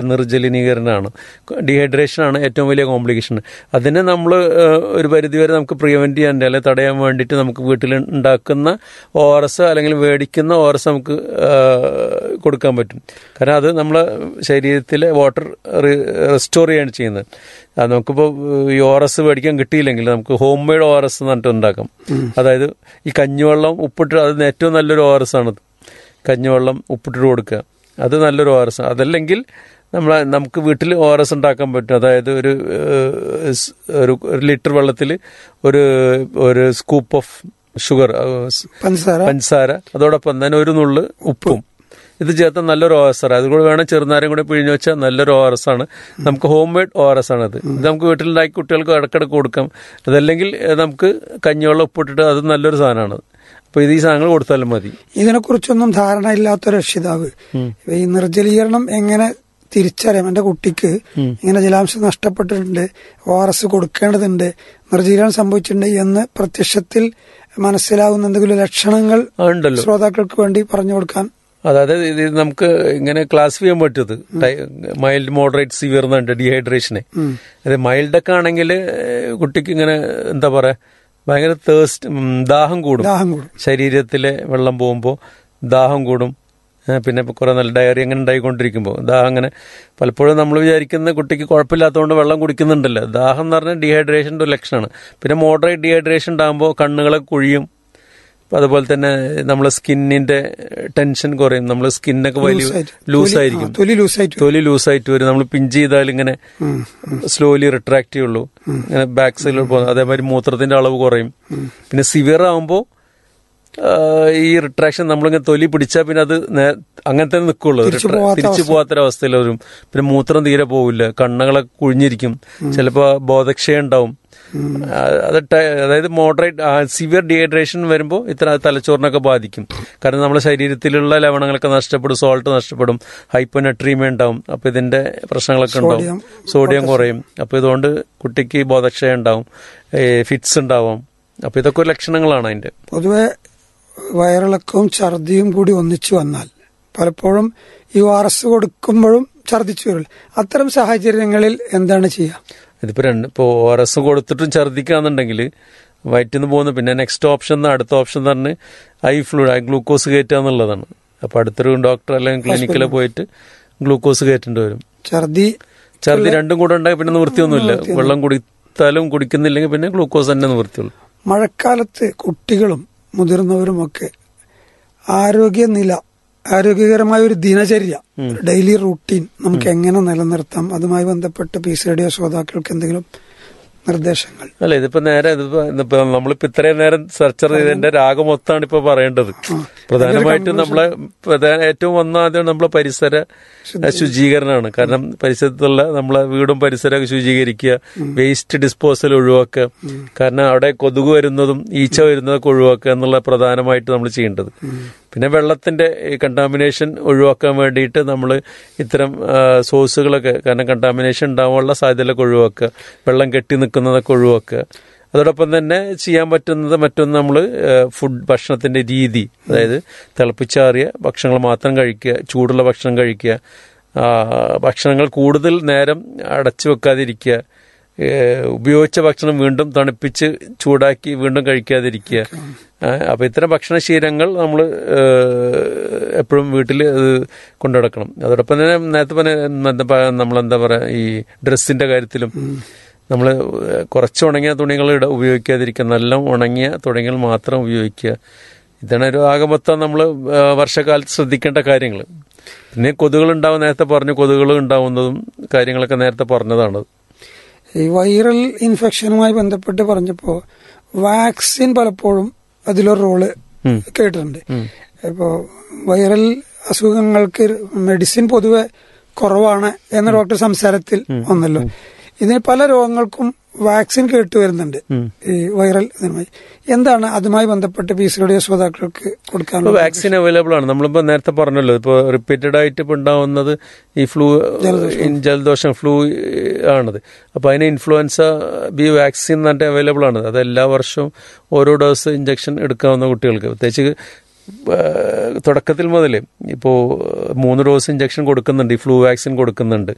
നിർജ്ജലീകരണമാണ് ഡീഹൈഡ്രേഷനാണ് ഏറ്റവും വലിയ കോംപ്ലിക്കേഷൻ അതിനെ നമ്മൾ ഒരു പരിധിവരെ നമുക്ക് പ്രിവെൻറ്റ് ചെയ്യാൻ അല്ലെങ്കിൽ തടയാൻ വേണ്ടിയിട്ട് നമുക്ക് വീട്ടിൽ ഉണ്ടാക്കുന്ന ഒ ആർ എസ് അല്ലെങ്കിൽ മേടിക്കുന്ന ഒ ആർ എസ് നമുക്ക് ആ, കൊടുക്കാൻ പറ്റും കാരണം അത് നമ്മളെ ശരീരത്തിലെ വാട്ടർ റെസ്റ്റോർ ചെയ്യാണ് ചെയ്യുന്നത് അത് നമുക്കിപ്പോൾ ഈ ഒ ആർ എസ് മേടിക്കാൻ കിട്ടിയില്ലെങ്കിൽ നമുക്ക് home made O R S എന്ന് പറഞ്ഞിട്ട് ഉണ്ടാക്കാം അതായത് ഈ കഞ്ഞിവെള്ളം ഉപ്പിട്ട് അത് ഏറ്റവും നല്ലൊരു ഒ ആർ എസ് ആണത് കഞ്ഞിവെള്ളം ഉപ്പിട്ടിട്ട് കൊടുക്കുക അത് നല്ലൊരു ഒ ആർ എസ് അതല്ലെങ്കിൽ നമ്മൾ നമുക്ക് വീട്ടിൽ ഒ ആർ എസ് ഉണ്ടാക്കാൻ പറ്റും അതായത് ഒരു ഏഹ്, സ് ഒരു ഒരു ലിറ്റർ വെള്ളത്തിൽ ഒരു ഒരു സ്കൂപ്പ് ഓഫ് ഷുഗർ പഞ്ചസാര പഞ്ചസാര അതോടൊപ്പം തന്നെ ഒരു നുള്ള് ഉപ്പും ഇത് ചേർത്ത നല്ലൊരു ഒ എസ് ആണ് അതുകൂടെ വേണം ചെറുനാരം കൂടെ പിഴിഞ്ഞു വെച്ചാൽ നല്ലൊരു ഒ എസ് ആണ് നമുക്ക് ഹോം മെയ്ഡ് ഒ എസ് ആണ് ഇത് ഇത് നമുക്ക് വീട്ടിലുണ്ടാക്കി കുട്ടികൾക്ക് ഇടക്കിടക്ക് കൊടുക്കാം അതല്ലെങ്കിൽ ഏഹ്, നമുക്ക് കഞ്ഞിവെള്ളം ഉപ്പിട്ടിട്ട് അത് നല്ലൊരു സാധനമാണ് അപ്പോൾ ഇത് ഈ സാധനങ്ങൾ കൊടുത്താലും മതി ഇതിനെക്കുറിച്ചൊന്നും ധാരണ ഇല്ലാത്ത രക്ഷിതാവ് ഈ നിർജ്ജലീകരണം എങ്ങനെ തിരിച്ചറിയാം എന്റെ കുട്ടിക്ക് ഇങ്ങനെ ജലാംശം നഷ്ടപ്പെട്ടിട്ടുണ്ട് ഒ ആർ എസ് കൊടുക്കേണ്ടതുണ്ട് നിർജ്ജലീകരണം സംഭവിച്ചിട്ടുണ്ട് എന്ന് പ്രത്യക്ഷത്തിൽ മനസ്സിലാവുന്ന എന്തെങ്കിലും ലക്ഷണങ്ങൾ ആ, ഉണ്ടല്ലോ ശ്രോതാക്കൾക്ക് വേണ്ടി പറഞ്ഞു കൊടുക്കാൻ അതായത് ഇത് നമുക്ക് ഇങ്ങനെ ക്ലാസിഫൈ ചെയ്യാൻ പറ്റത് മൈൽഡ് മോഡറേറ്റ് സിവിയർ എന്നുണ്ട് ഡീഹൈഡ്രേഷന് അത് മൈൽഡൊക്കെ ആണെങ്കിൽ കുട്ടിക്ക് ഇങ്ങനെ എന്താ പറയാ ഭയങ്കര തേസ്റ്റ് ദാഹം കൂടും ദാഹം കൂടും ശരീരത്തിലെ വെള്ളം പോകുമ്പോൾ ദാഹം കൂടും ഏ, പിന്നെ കുറെ നല്ല ഡയറി അങ്ങനെ ഉണ്ടായിക്കൊണ്ടിരിക്കുമ്പോൾ ദാഹം അങ്ങനെ പലപ്പോഴും നമ്മൾ വിചാരിക്കുന്ന കുട്ടിക്ക് കുഴപ്പമില്ലാത്തതുകൊണ്ട് വെള്ളം കുടിക്കുന്നുണ്ടല്ലോ ദാഹം എന്ന് പറഞ്ഞാൽ ഡീഹൈഡ്രേഷൻ്റെ ഒരു ലക്ഷണമാണ് പിന്നെ മോഡറേറ്റ് ഡീഹൈഡ്രേഷൻ ഉണ്ടാകുമ്പോൾ കണ്ണുകളെ കുഴിയും അപ്പൊ അതുപോലെ തന്നെ നമ്മളെ സ്കിന്നിന്റെ ടെൻഷൻ കുറയും നമ്മളെ സ്കിന്നൊക്കെ വലിയ ലൂസായിട്ട്. ലൂസായിരിക്കും ആ, തൊലി ലൂസായിട്ട് വരും. തൊലി ലൂസായിട്ട് വരും നമ്മൾ പിഞ്ച് ചെയ്താൽ ഇങ്ങനെ സ്ലോലി റിട്രാക്ട് ചെയ്യുള്ളൂ ഇങ്ങനെ ബാക്ക് സൈഡിൽ പോകുന്നത് അതേമാതിരി മൂത്രത്തിന്റെ അളവ് കുറയും പിന്നെ സിവിയർ ആകുമ്പോൾ ഈ റിട്രാക്ഷൻ നമ്മളിങ്ങനെ തൊലി പിടിച്ചാൽ പിന്നെ അത് നേ- അങ്ങനെ തന്നെ നിൽക്കുള്ളൂ തിരിച്ചു പോവാത്ത തിരിച്ചു പോകാത്തൊരവസ്ഥയിൽ വരും പിന്നെ മൂത്രം തീരെ പോവില്ല കണ്ണുകളൊക്കെ കുഴിഞ്ഞിരിക്കും ചിലപ്പോൾ ബോധക്ഷയം ഉണ്ടാവും ആ, അത് ട- അതായത് മോഡറേറ്റ് സിവിയർ ഡീഹൈഡ്രേഷൻ വരുമ്പോൾ ഇത്ര തലച്ചോറിനൊക്കെ ബാധിക്കും കാരണം നമ്മുടെ ശരീരത്തിലുള്ള ലവണങ്ങളൊക്കെ നഷ്ടപ്പെടും സോൾട്ട് നഷ്ടപ്പെടും ഹൈപ്പോനെട്രീമിയ ഉണ്ടാവും അപ്പൊ ഇതിന്റെ പ്രശ്നങ്ങളൊക്കെ ഉണ്ടാവും സോഡിയം, സോഡിയം കുറയും അപ്പൊ ഇതുകൊണ്ട് കുട്ടിക്ക് ബോധക്ഷയം ഉണ്ടാവും ഫിറ്റ്സ് ഉണ്ടാവും അപ്പൊ ഇതൊക്കെ ഒരു ലക്ഷണങ്ങളാണ് അതിന്റെ പൊതുവെ വയറിളക്കവും ഛർദിയും കൂടി ഒന്നിച്ചു വന്നാൽ പലപ്പോഴും ഈ ആർ എസ് കൊടുക്കുമ്പോഴും ഛർദിച്ചു വരില്ല അത്തരം സാഹചര്യങ്ങളിൽ എന്താണ് ചെയ്യുക ഇതിപ്പോ രണ്ട് ഇപ്പോൾ ഒ ആർ എസ് കൊടുത്തിട്ടും ഛർദ്ദിക്കാന്നുണ്ടെങ്കിൽ വയറ്റിൽ നിന്ന് പോകുന്നു പിന്നെ നെക്സ്റ്റ് ഓപ്ഷൻ അടുത്ത ഓപ്ഷൻ പറഞ്ഞ് ഐ ഫ്ലൂ ഐ ഗ്ലൂക്കോസ് കയറ്റുക എന്നുള്ളതാണ് അപ്പൊ അടുത്തൊരു ഡോക്ടർ അല്ലെങ്കിൽ ക്ലിനിക്കിൽ പോയിട്ട് ഗ്ലൂക്കോസ് കയറ്റേണ്ടി വരും ഛർദി ഛർദി രണ്ടും കൂടെ ഉണ്ടായി പിന്നെ നിവൃത്തിയൊന്നുമില്ല വെള്ളം കുടിത്താലും കുടിക്കുന്നില്ലെങ്കിൽ പിന്നെ ഗ്ലൂക്കോസ് തന്നെ നിവൃത്തിയുള്ളൂ മഴക്കാലത്ത് കുട്ടികളും മുതിർന്നവരുമൊക്കെ ആരോഗ്യനില ആരോഗ്യകരമായ ഒരു ദിനചര്യ ഡെയിലി റൂട്ടീൻ നമുക്ക് എങ്ങനെ നിലനിർത്താം അതുമായി ബന്ധപ്പെട്ട് പി സി റേഡിയോ ശ്രോതാക്കൾക്ക് എന്തെങ്കിലും നിർദ്ദേശങ്ങൾ അല്ല ഇതിപ്പോ നേരെ ഇതിപ്പോ ഇതിപ്പോ നമ്മളിപ്പോ ഇത്രയും നേരം സെർച്ചർ ചെയ്തതിന്റെ രാഗം മൊത്തമാണ് ഇപ്പൊ പറയേണ്ടത് പ്രധാനമായിട്ടും നമ്മളെ പ്രധാന ഏറ്റവും ഒന്നാദ്യം നമ്മളെ പരിസര ശുചീകരണമാണ് കാരണം പരിസരത്തുള്ള നമ്മളെ വീടും പരിസരമൊക്കെ ശുചീകരിക്കുക വേസ്റ്റ് ഡിസ്പോസൽ ഒഴിവാക്കുക കാരണം അവിടെ കൊതുക് വരുന്നതും ഈച്ച വരുന്നതൊക്കെ ഒഴിവാക്കുക എന്നുള്ള പ്രധാനമായിട്ട് നമ്മൾ ചെയ്യേണ്ടത് പിന്നെ വെള്ളത്തിന്റെ കണ്ടാമിനേഷൻ ഒഴിവാക്കാൻ വേണ്ടിയിട്ട് നമ്മൾ ഇത്തരം ആ, സോഴ്സുകളൊക്കെ കാരണം കണ്ടാമിനേഷൻ ഉണ്ടാവാനുള്ള സാധ്യതകളൊക്കെ ഒഴിവാക്കുക വെള്ളം കെട്ടി നിൽക്കുന്നതൊക്കെ ഒഴിവാക്കുക അതോടൊപ്പം തന്നെ ചെയ്യാൻ പറ്റുന്നത് മറ്റൊന്ന് നമ്മൾ ഫുഡ് ഭക്ഷണത്തിന്റെ രീതി അതായത് തിളപ്പിച്ചാറിയ ഭക്ഷണങ്ങൾ മാത്രം കഴിക്കുക ചൂടുള്ള ഭക്ഷണം കഴിക്കുക ആ, ഭക്ഷണങ്ങൾ കൂടുതൽ നേരം അടച്ചു വെക്കാതിരിക്കുക ഏഹ് ഉപയോഗിച്ച ഭക്ഷണം വീണ്ടും തണുപ്പിച്ച് ചൂടാക്കി വീണ്ടും കഴിക്കാതിരിക്കുക ഏഹ് അപ്പൊ ഇത്തരം ഭക്ഷണശീലങ്ങൾ നമ്മൾ എപ്പോഴും വീട്ടിൽ കൊണ്ടു നടക്കണം അതോടൊപ്പം തന്നെ നേരത്തെ പറഞ്ഞ എന്താ പ- നമ്മളെന്താ പറയാ ഈ ഡ്രസ്സിന്റെ കാര്യത്തിലും നമ്മൾ കുറച്ച് ഉണങ്ങിയ തുണികൾ ഇട ഉപയോഗിക്കാതിരിക്കുക നല്ല ഉണങ്ങിയ തുണികൾ മാത്രം ഉപയോഗിക്കുക ഇതാണ് ഒരു ആകെ മൊത്തം നമ്മൾ വർഷകാലത്ത് ശ്രദ്ധിക്കേണ്ട കാര്യങ്ങൾ പിന്നെ കൊതുകുകൾ ഉണ്ടാവും നേരത്തെ പറഞ്ഞു കൊതുകുകൾ ഉണ്ടാവുന്നതും കാര്യങ്ങളൊക്കെ നേരത്തെ പറഞ്ഞതാണ് ഈ വൈറൽ ഇൻഫെക്ഷനുമായി ബന്ധപ്പെട്ട് പറഞ്ഞപ്പോ വാക്സിൻ പലപ്പോഴും അതിലൊരു റോള് കേട്ടിട്ടുണ്ട് ഇപ്പോ വൈറൽ അസുഖങ്ങൾക്ക് മെഡിസിൻ പൊതുവെ കുറവാണ് എന്ന ഡോക്ടർ സംസാരത്തിൽ വന്നല്ലോ ഇതിന് പല രോഗങ്ങൾക്കും വാക്സിൻ കേട്ടു വരുന്നുണ്ട് ഈ വൈറൽ ഇതുമായി എന്താണ് അതുമായി ബന്ധപ്പെട്ട് പി സിയുടെ ശ്രോതാക്കൾക്ക് ഇപ്പോൾ കൊടുക്കാനുള്ള വാക്സിൻ അവൈലബിൾ ആണ് നമ്മളിപ്പോൾ നേരത്തെ പറഞ്ഞല്ലോ ഇപ്പോൾ റിപ്പീറ്റഡ് ആയിട്ട് ഇപ്പോൾ ഉണ്ടാവുന്നത് ഈ ഫ്ലൂ ജലദോഷം ഫ്ലൂ ആണത് അപ്പോൾ അതിന് ഇൻഫ്ലുവൻസ ബി വാക്സിൻ എന്ന് പറഞ്ഞിട്ട് അവൈലബിൾ ആണ് അത് എല്ലാ വർഷവും ഓരോ ഡോസ് ഇഞ്ചക്ഷൻ എടുക്കാവുന്ന കുട്ടികൾക്ക് പ്രത്യേകിച്ച് തുടക്കത്തിൽ മുതൽ ഇപ്പോൾ മൂന്ന് ഡോസ് ഇഞ്ചക്ഷൻ കൊടുക്കുന്നുണ്ട് ഈ ഫ്ലൂ വാക്സിൻ കൊടുക്കുന്നുണ്ട്